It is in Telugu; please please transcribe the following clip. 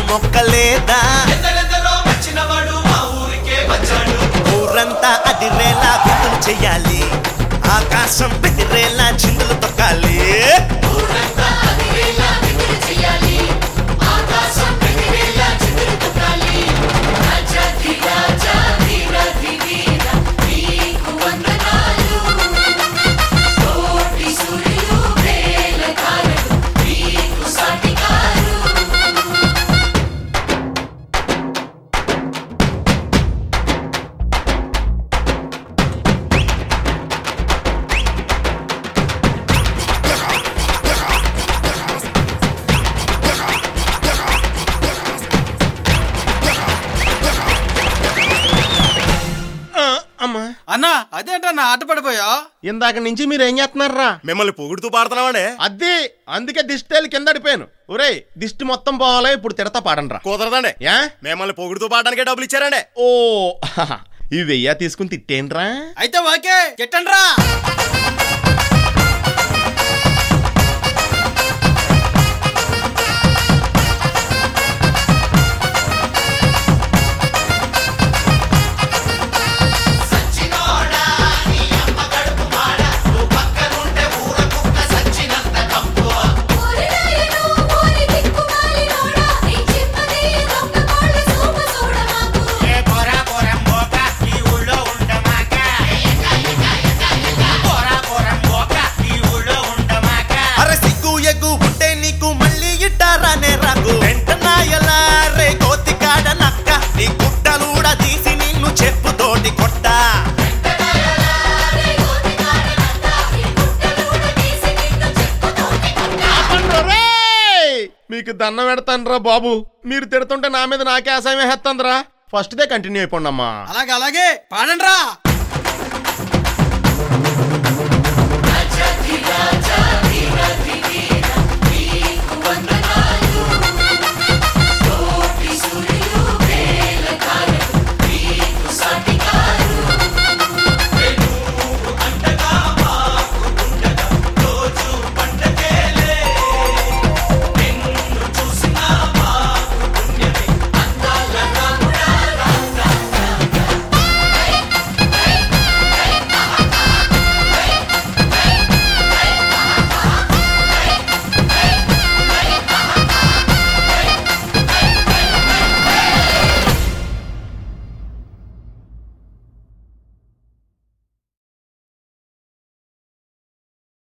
మొక్కలేదా ఎందరెందరో వచ్చినవాడు మా ఊరికే వచ్చాడు ఊరంతా అదిరేలా విందులు చెయ్యాలి ఆకాశం బెదిరేలా చిందులు తొక్కాలి ఊరంతా అదిరేలా విందులు చేయాలి ఆకాశం పెరిగేలా చిగురు తొక్కాలి రాజాధి రాజా వీరాధి వీర నీకు వందనాలు కోటి సూర్యులు వేల తారలు నీకు సాటికారు అమ్మా అన్నా అదేంటన్నా ఆట పడిపోయా ఇందాక నుంచి మీరు ఏం చేస్తున్నారా మిమ్మల్ని పొగుడుతూ పాడుతున్నామండి అదే అందుకే దిష్టి తేలి కింద అడిపోయాను ఒరే దిష్టి మొత్తం పోవాలి ఇప్పుడు తిడతా పాడండ్రా కుదరదండి యా మిమ్మల్ని పొగుడుతూ పాడడానికే డబ్బులు ఇచ్చారండి ఓ ఈ వెయ్య తీసుకుని తిట్టేంట్రా అయితే ఓకే చెట్టండ్రా సచ్చినోడా నీ అమ్మ కడుపు మాడ నువ్వు పక్కనుంటే ఊర కుక్క సచ్చినంత కంపు ఓరినాయనో ఓరి దిక్కుమాలినోడా నీ చిన్నది దొంగ కోళ్ళ సూపు చూడమాకు ఏ పోరా పోరం మోక ఈ ఊళ్ళో ఉండమాక పోరా పోరం మోక ఈ ఊళ్ళో ఉండమాక అరే సిగ్గు ఎగ్గు ఉంటే నీకు మళ్ళీ ఇట్టారానే రాకు వెంటనాయలా రే కోతి కాడ నక్క నీ గుట్టలూడ తీసి నిన్ను చెప్పుతోటి కొట్టా రే కోతి కాడనంట ఈ గుట్టలూడ తీసి నిన్ను చెప్పుతోటి కొట్టా రేయ్! మీకు దండం పెడతానురా బాబు మీరు తిడుతుంటే నా మీద నాకే అసహ్యం వేస్తుందిరా ఫస్ట్ దే కంటిన్యూ అయిపోండి అమ్మా అలాగే అలాగే పాడండ్రా రాజాధి రాజా